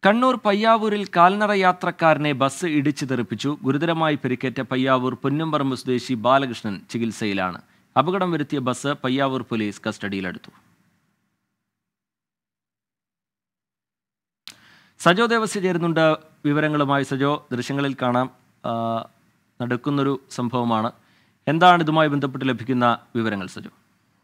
കണ്ണൂർ പയ്യാവൂരിൽ കാൽനട യാത്രക്കാരനെ ബസ് ഇടിച്ചു തെറിപ്പിച്ചു ഗുരുതരമായി പരിക്കേറ്റ പയ്യാവൂർ പൊന്നുംപറമ്പ് സ്വദേശി ബാലകൃഷ്ണൻ ചികിത്സയിലാണ് അപകടം വരുത്തിയ ബസ് പയ്യാവൂർ പോലീസ് കസ്റ്റഡിയിലെടുത്തു സജോ ദേവസ്യ ചേരുന്നുണ്ട് വിവരങ്ങളുമായി സജോ ദൃശ്യങ്ങളിൽ കാണാം ആ, നടക്കുന്നൊരു സംഭവമാണ് എന്താണ് ഇതുമായി ബന്ധപ്പെട്ട് ലഭിക്കുന്ന വിവരങ്ങൾ സജോ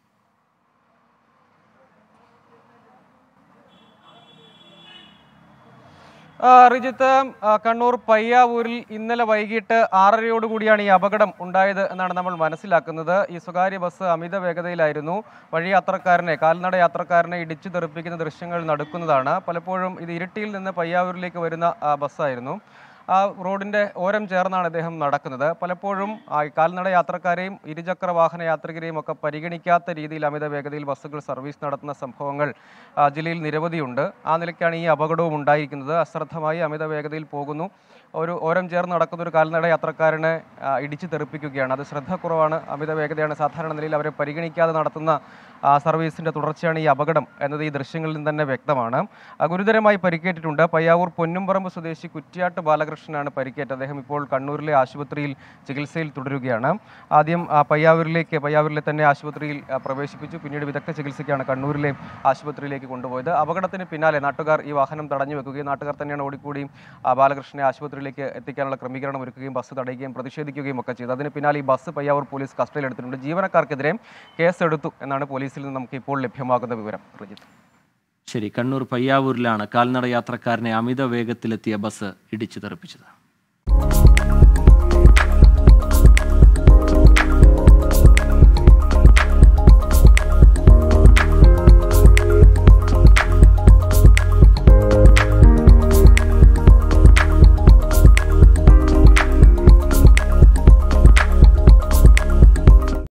ആ, റിജിത്ത് ആ, കണ്ണൂർ പയ്യാവൂരിൽ ഇന്നലെ വൈകിട്ട് ആറരയോടുകൂടിയാണ് ഈ അപകടം ഉണ്ടായത് എന്നാണ് നമ്മൾ മനസ്സിലാക്കുന്നത് ഈ സ്വകാര്യ ബസ് അമിത വേഗതയിലായിരുന്നു വഴി യാത്രക്കാരനെ കാൽനട യാത്രക്കാരനെ ഇടിച്ചു തെറിപ്പിക്കുന്ന ദൃശ്യങ്ങൾ നടക്കുന്നതാണ് പലപ്പോഴും ഇത് ഇരിട്ടിയിൽ നിന്ന് പയ്യാവൂരിലേക്ക് വരുന്ന ആ, ബസ്സായിരുന്നു ആ റോഡിന്റെ ഓരം ചേർന്നാണ് അദ്ദേഹം നടക്കുന്നത് പലപ്പോഴും ആ കാൽനട യാത്രക്കാരെയും ഇരുചക്ര വാഹന യാത്രികരെയും ഒക്കെ പരിഗണിക്കാത്ത രീതിയിൽ അമിത വേഗതയിൽ ബസ്സുകൾ സർവീസ് നടത്തുന്ന സംഭവങ്ങൾ ആ, ജില്ലയിൽ നിരവധിയുണ്ട് ആ നിലയ്ക്കാണ് ഈ അപകടവും ഉണ്ടായിരിക്കുന്നത് അശ്രദ്ധമായി അമിത വേഗതയിൽ പോകുന്നു ഒരു ഓരം ചേർന്ന് നടക്കുന്ന ഒരു കാൽനട യാത്രക്കാരനെ ആ, ഇടിച്ചു തെറിപ്പിക്കുകയാണ് അത് ശ്രദ്ധക്കുറവാണ് അമിത വേഗതയാണ് സാധാരണ നിലയിൽ അവരെ പരിഗണിക്കാതെ നടത്തുന്ന ആ, സർവീസിന്റെ തുടർച്ചയാണ് ഈ അപകടം എന്നത് ഈ ദൃശ്യങ്ങളിൽ നിന്ന് തന്നെ വ്യക്തമാണ് ആ, ഗുരുതരമായി പരിക്കേറ്റിട്ടുണ്ട് പയ്യാവൂർ പൊന്നുംപറമ്പ് സ്വദേശി കുറ്റ്യാട്ട് ബാലകൃഷ്ണനാണ് പരിക്കേറ്റത് അദ്ദേഹം ഇപ്പോൾ കണ്ണൂരിലെ ആശുപത്രിയിൽ ചികിത്സയിൽ തുടരുകയാണ് ആദ്യം ആ, പയ്യാവൂരിലേക്ക് പയ്യാവൂരിലെ തന്നെ ആശുപത്രിയിൽ ആ, പ്രവേശിപ്പിച്ചു പിന്നീട് വിദഗ്ധ ചികിത്സയ്ക്കാണ് കണ്ണൂരിലെ ആശുപത്രിയിലേക്ക് കൊണ്ടുപോയത് അപകടത്തിന് പിന്നാലെ നാട്ടുകാർ ഈ വാഹനം തടഞ്ഞു വെക്കുകയും നാട്ടുകാർ തന്നെയാണ് ഓടിക്കൂടിയും ആ, ബാലകൃഷ്ണനെ ആശുപത്രിയിലേക്ക് എത്തിക്കാനുള്ള ക്രമീകരണം ഒരുക്കുകയും ബസ് തടയുകയും പ്രതിഷേധിക്കുകയും ഒക്കെ ചെയ്തു അതിന് പിന്നാലെ ഈ ബസ് പയ്യാവൂർ പോലീസ് കസ്റ്റഡിയിലെടുത്തിട്ടുണ്ട് ജീവനക്കാർക്കെതിരെ കേസെടുത്തു എന്നാണ് പോലീസിൽ നിന്ന് നമുക്ക് ഇപ്പോൾ ലഭ്യമാകുന്ന വിവരം റിജിത്ത് ശരി കണ്ണൂർ പയ്യാവൂരിലാണ് കാൽനട യാത്രക്കാരനെ അമിത വേഗത്തിലെത്തിയ ബസ് ഇടിച്ചു തെറിപ്പിച്ചത്